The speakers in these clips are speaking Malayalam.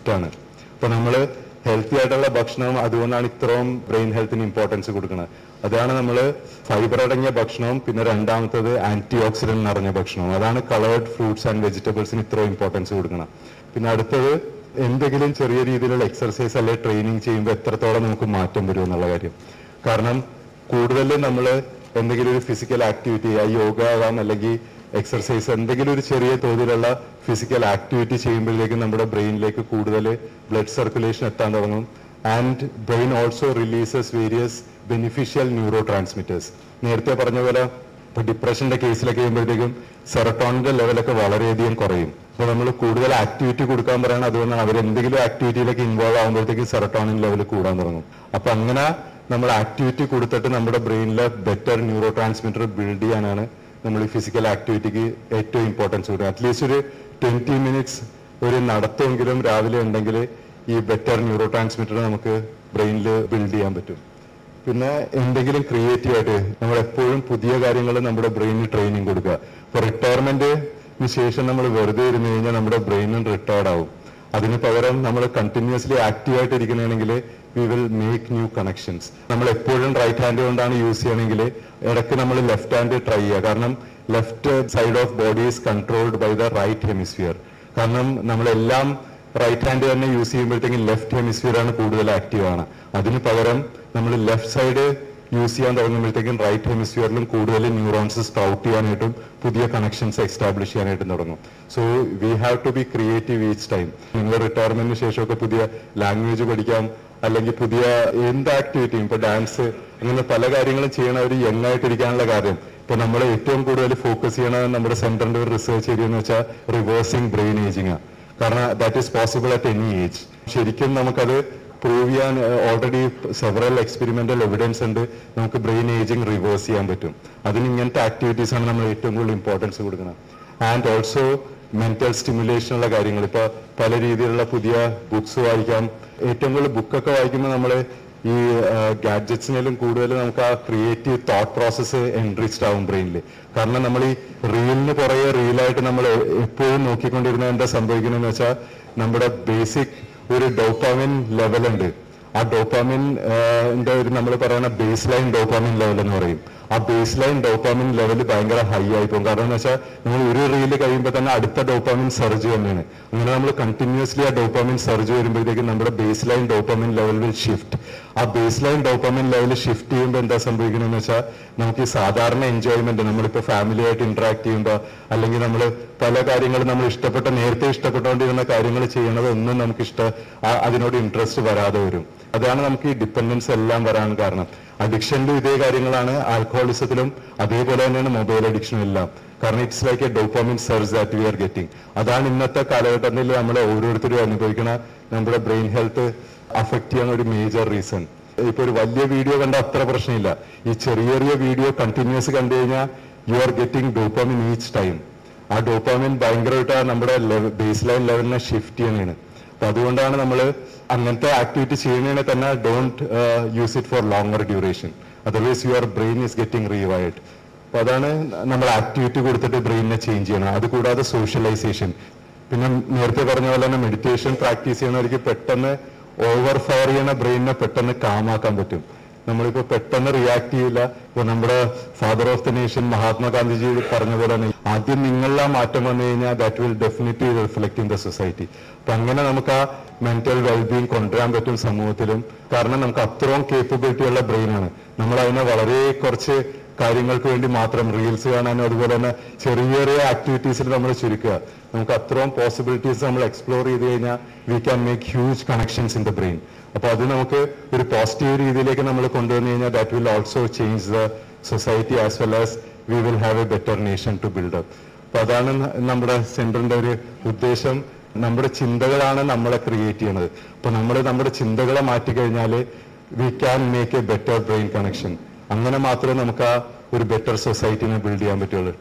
ഷിഫ്റ്റാണ് അപ്പൊ നമ്മൾ ഹെൽത്തി ആയിട്ടുള്ള ഭക്ഷണം അതുകൊണ്ടാണ് ഇത്രയും ബ്രെയിൻ ഹെൽത്തിന് ഇമ്പോർട്ടൻസ് കൊടുക്കുന്നത് അതാണ് നമ്മൾ ഫൈബർ അടങ്ങിയ ഭക്ഷണവും പിന്നെ രണ്ടാമത്തത് ആന്റി ഓക്സിഡന്റ് നിറഞ്ഞ ഭക്ഷണവും അതാണ് കളേർഡ് ഫ്രൂട്ട്സ് ആൻഡ് വെജിറ്റബിൾസിന് ഇത്രയും ഇമ്പോർട്ടൻസ് കൊടുക്കണം പിന്നെ അടുത്തത് എന്തെങ്കിലും ചെറിയ രീതിയിലുള്ള എക്സർസൈസ് അല്ലെ ട്രെയിനിങ് ചെയ്യുമ്പോൾ എത്രത്തോളം നമുക്ക് മാറ്റം വരും എന്നുള്ള കാര്യം കാരണം കൂടുതൽ നമ്മൾ എന്തെങ്കിലും ഒരു ഫിസിക്കൽ ആക്ടിവിറ്റി ആ യോഗ ആവാം അല്ലെങ്കിൽ എക്സർസൈസ് എന്തെങ്കിലും ഒരു ചെറിയ തോതിലുള്ള ഫിസിക്കൽ ആക്ടിവിറ്റി ചെയ്യുമ്പോഴേക്കും നമ്മുടെ ബ്രെയിനിലേക്ക് കൂടുതൽ ബ്ലഡ് സർക്കുലേഷൻ എത്താൻ തുടങ്ങും and brain also releases various beneficial neurotransmitters നേരത്തെ പറഞ്ഞ പോലെ ഇപ്പൊ ഡിപ്രഷന്റെ കേസിലൊക്കെ ചെയ്യുമ്പോഴത്തേക്കും സെറട്ടോണിന്റെ ലെവലൊക്കെ വളരെയധികം കുറയും അപ്പൊ നമ്മൾ കൂടുതൽ ആക്ടിവിറ്റി കൊടുക്കാൻ പറയണം അതുകൊണ്ടാണ് അവർ എന്തെങ്കിലും ആക്ടിവിറ്റിയിലേക്ക് ഇൻവോൾവ് ആകുമ്പോഴത്തേക്കും സെറട്ടോണിൻ ലെവൽ കൂടാൻ തുടങ്ങും അപ്പൊ അങ്ങനെ നമ്മൾ ആക്ടിവിറ്റി കൊടുത്തിട്ട് നമ്മുടെ ബ്രെയിനിലെ ബെറ്റർ ന്യൂറോ ട്രാൻസ്മിറ്റർ ബിൽഡ് ചെയ്യാനാണ് നമ്മൾ ഈ ഫിസിക്കൽ ആക്ടിവിറ്റിക്ക് ഏറ്റവും ഇമ്പോർട്ടൻസ് കൊടുക്കുക അറ്റ്ലീസ്റ്റ് ഒരു ട്വന്റി മിനിറ്റ്സ് ഒരു നടത്തമെങ്കിലും രാവിലെ ഉണ്ടെങ്കിൽ ഈ ബെറ്റർ ന്യൂറോ ട്രാൻസ്മിറ്റർ നമുക്ക് ബ്രെയിനിൽ ബിൽഡ് ചെയ്യാൻ പറ്റും പിന്നെ എന്തെങ്കിലും ക്രിയേറ്റീവ് ആയിട്ട് നമ്മൾ എപ്പോഴും പുതിയ കാര്യങ്ങൾ നമ്മുടെ ബ്രെയിനിന് ട്രെയിനിങ് കൊടുക്കുക ഇപ്പൊ റിട്ടയർമെന്റിന് ശേഷം നമ്മൾ വെറുതെ ഇരുന്ന് കഴിഞ്ഞാൽ നമ്മുടെ ബ്രെയിനും റിട്ടയർഡ് ആവും അതിന് പകരം നമ്മൾ കണ്ടിന്യൂസ്ലി ആക്റ്റീവ് ആയിട്ട് ഇരിക്കണമെങ്കിൽ we will make new connections നമ്മൾ എപ്പോഴും റൈറ്റ് ഹാൻഡ് കൊണ്ടാണ് യൂസ് ചെയ്യണമെങ്കിൽ ഇടയ്ക്ക് നമ്മൾ ലെഫ്റ്റ് ഹാൻഡ് ട്രൈ ചെയ്യുക കാരണം left side of body is controlled by the right hemisphere കാരണം നമ്മളെല്ലാം റൈറ്റ് ഹാൻഡ് തന്നെ യൂസ് ചെയ്യുമ്പോഴത്തേക്കും ലെഫ്റ്റ് ഹെമിസ്ഫിയർ ആണ് കൂടുതൽ ആക്റ്റീവ് ആണ് അതിന് പകരം നമ്മൾ ലെഫ്റ്റ് സൈഡ് യൂസ് ചെയ്യാൻ തുടങ്ങുമ്പോഴത്തേക്കും റൈറ്റ് ഹെമിസ്ഫിയറിലും കൂടുതൽ ന്യൂറോൺസ് സ്പ്രൗട്ട് ചെയ്യാനായിട്ടും പുതിയ കണക്ഷൻസ് എസ്റ്റാബ്ലിഷ് ചെയ്യാനായിട്ടും തുടങ്ങും so we have to be creative each time നിങ്ങൾ റിട്ടയർമെന്റിന് ശേഷമൊക്കെ പുതിയ ലാംഗ്വേജ് പഠിക്കാം അല്ലെങ്കിൽ പുതിയ എന്ത് ആക്ടിവിറ്റിയും ഇപ്പൊ ഡാൻസ് അങ്ങനെ പല കാര്യങ്ങളും ചെയ്യണ ഒരു യങ് ആയിട്ടിരിക്കാനുള്ള കാര്യം ഇപ്പൊ നമ്മൾ ഏറ്റവും കൂടുതൽ ഫോക്കസ് ചെയ്യണ നമ്മുടെ സെന്ററിന്റെ ഒരു റിസർച്ച് ഏരിയ എന്ന് വെച്ചാൽ റിവേഴ്സിംഗ് ബ്രെയിൻ ഏജിങ് കാരണം that is possible at any age ശരിക്കും നമുക്കത് പ്രൂവ് ചെയ്യാൻ ഓൾറെഡി സെവറൽ എക്സ്പെരിമെന്റൽ എവിഡൻസ് ഉണ്ട് നമുക്ക് ബ്രെയിൻ ഏജിങ് റിവേഴ്സ് ചെയ്യാൻ പറ്റും അതിന് ഇങ്ങനത്തെ ആക്ടിവിറ്റീസ് ആണ് നമ്മൾ ഏറ്റവും കൂടുതൽ ഇമ്പോർട്ടൻസ് കൊടുക്കുന്നത് ആൻഡ് ഓൾസോ മെന്റൽ സ്റ്റിമുലേഷൻ ഉള്ള കാര്യങ്ങൾ ഇപ്പൊ പല രീതിയിലുള്ള പുതിയ ബുക്സ് വായിക്കാം ഏറ്റവും കൂടുതൽ ബുക്കൊക്കെ വായിക്കുമ്പോൾ നമ്മൾ ഈ ഗാഡ്ജറ്റ്സിനേലും കൂടുതൽ നമുക്ക് ആ ക്രിയേറ്റീവ് തോട്ട് പ്രോസസ്സ് എൻറിച്ച്ഡ് ആവും ബ്രെയിനിൽ കാരണം നമ്മൾ ഈ റീലിന് പുറകെ റീലായിട്ട് നമ്മൾ എപ്പോഴും നോക്കിക്കൊണ്ടിരുന്ന എന്താ സംഭവിക്കുന്നതെന്ന് വെച്ചാൽ നമ്മുടെ ബേസിക് ഒരു ഡോപ്പാമിൻ ലെവൽ ഉണ്ട് ആ ഡോപ്പാമിൻ ഒരു നമ്മൾ പറയുന്ന ബേസ് ലൈൻ ഡോപ്പാമിൻ ലെവൽ എന്ന് പറയും ആ ബേസ് ലൈൻ ഡോപ്പാമിൻ ലെവൽ ഭയങ്കര ഹൈ ആയി പോകും കാരണം എന്ന് വെച്ചാൽ നമ്മൾ ഒരു റീല് കഴിയുമ്പോൾ തന്നെ അടുത്ത ഡോപ്പാമിൻ സർജ് തന്നെയാണ് അങ്ങനെ നമ്മൾ കണ്ടിന്യൂസ്ലി ആ ഡോപ്പാമിൻ സർജ് വരുമ്പോഴത്തേക്കും നമ്മുടെ baseline dopamine level will shift ആ baseline dopamine level shift ചെയ്യുമ്പോൾ എന്താ സംഭവിക്കണമെന്ന് വെച്ചാൽ നമുക്ക് ഈ സാധാരണ എൻജോയ്മെന്റ് നമ്മളിപ്പോൾ ഫാമിലി ആയിട്ട് ഇന്ററാക്ട് ചെയ്യുമ്പോൾ അല്ലെങ്കിൽ നമ്മൾ പല കാര്യങ്ങളും നമ്മൾ ഇഷ്ടപ്പെട്ട നേരത്തെ ഇഷ്ടപ്പെട്ടുകൊണ്ടിരുന്ന കാര്യങ്ങൾ ചെയ്യണത് ഒന്നും നമുക്ക് ഇഷ്ട ആ- അതിനോട് ഇൻട്രസ്റ്റ് വരാതെ വരും അതാണ് നമുക്ക് ഈ ഡിപ്പെൻഡൻസ് എല്ലാം വരാൻ കാരണം അഡിക്ഷനിലും ഇതേ കാര്യങ്ങളാണ് ആൽക്കഹോളിസത്തിലും അതേപോലെ തന്നെയാണ് മൊബൈൽ അഡിക്ഷനും എല്ലാം കാരണം it's like a dopamine surge that we are getting അതാണ് ഇന്നത്തെ കാലഘട്ടത്തിൽ നമ്മൾ ഓരോരുത്തരും അനുഭവിക്കുന്ന നമ്മുടെ ബ്രെയിൻ ഹെൽത്ത് അഫക്ട് ചെയ്യുന്ന ഒരു മേജർ റീസൺ ഇപ്പൊ ഒരു വലിയ വീഡിയോ കണ്ട അത്ര പ്രശ്നമില്ല ഈ ചെറിയ ചെറിയ വീഡിയോ കണ്ടിന്യൂസ് കണ്ടു കഴിഞ്ഞാൽ you are getting dopamine each time ആ ഡോപ്പാമിൻ ഭയങ്കരമായിട്ട് ആ നമ്മുടെ ബേസ് ലൈൻ ലെവലിനെ ഷിഫ്റ്റ് ചെയ്യണേണ് അപ്പൊ അതുകൊണ്ടാണ് നമ്മൾ അങ്ങനത്തെ ആക്ടിവിറ്റി ചെയ്യുന്നതിനെ തന്നെ don't use it for longer duration otherwise your brain is getting rewired അപ്പൊ അതാണ് നമ്മൾ ആക്ടിവിറ്റി കൊടുത്തിട്ട് ബ്രെയിനിനെ ചേഞ്ച് ചെയ്യണം അത് കൂടാതെ സോഷ്യലൈസേഷൻ പിന്നെ നേരത്തെ പറഞ്ഞ പോലെ തന്നെ മെഡിറ്റേഷൻ പ്രാക്ടീസ് ചെയ്യുന്നവർക്ക് പെട്ടെന്ന് ഓവർ ഫയർ ചെയ്യുന്ന ബ്രെയിനിനെ പെട്ടെന്ന് കാമാക്കാൻ പറ്റും നമ്മളിപ്പോ പെട്ടെന്ന് റിയാക്ട് ചെയ്യില്ല ഇപ്പൊ നമ്മുടെ father of the nation Mahatma Gandhiji പറഞ്ഞ പോലെ തന്നെ ആദ്യം നിങ്ങളിലെ മാറ്റം വന്നു കഴിഞ്ഞാൽ that will definitely reflect in the society അപ്പൊ അങ്ങനെ നമുക്ക് ആ മെന്റൽ വെൽബീങ് കൊണ്ടുവരാൻ പറ്റും സമൂഹത്തിലും കാരണം നമുക്ക് അത്രയും കേപ്പബിലിറ്റി ഉള്ള ബ്രെയിനാണ് നമ്മൾ അതിനെ വളരെ കുറച്ച് കാര്യങ്ങൾക്ക് വേണ്ടി മാത്രം റീൽസ് കാണാനും അതുപോലെ തന്നെ ചെറിയ ചെറിയ ആക്ടിവിറ്റീസിൽ നമ്മൾ ചുരുക്കുക നമുക്ക് അത്രയും പോസിബിലിറ്റീസ് നമ്മൾ എക്സ്പ്ലോർ ചെയ്ത് കഴിഞ്ഞാൽ we can make huge connections in the brain അപ്പൊ അത് നമുക്ക് ഒരു പോസിറ്റീവ് രീതിയിലേക്ക് നമ്മൾ കൊണ്ടുവന്നു കഴിഞ്ഞാൽ that will also change the society as well as we will have a better nation to build up അപ്പൊ അതാണ് ന- നമ്മുടെ സെന്ററിന്റെ ഒരു ഉദ്ദേശം നമ്മുടെ ചിന്തകളാണ് നമ്മളെ ക്രിയേറ്റ് ചെയ്യുന്നത് അപ്പൊ നമ്മൾ നമ്മുടെ ചിന്തകളെ മാറ്റിക്കഴിഞ്ഞാൽ we can make a better brain connection അങ്ങനെ മാത്രമേ നമുക്ക് ആ ഒരു ബെറ്റർ സൊസൈറ്റിനെ ബിൽഡ് ചെയ്യാൻ പറ്റുള്ളൂ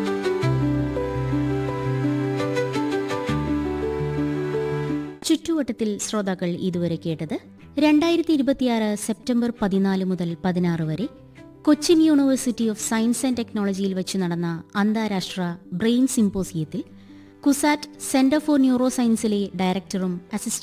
ചുറ്റുവട്ടത്തിൽ ശ്രോതാക്കൾ ഇതുവരെ കേട്ടത് രണ്ടായിരത്തി ഇരുപത്തിയാറ് സെപ്റ്റംബർ പതിനാല് മുതൽ പതിനാറ് വരെ Cochin university of science and ടെക്നോളജിയിൽ വെച്ച് നടന്ന അന്താരാഷ്ട്ര ബ്രെയിൻ സിംപോസിയത്തിൽ കുസാറ്റ് സെന്റർ ഫോർ ന്യൂറോ സയൻസിലെ ഡയറക്ടറും അസിസ്റ്റന്റ്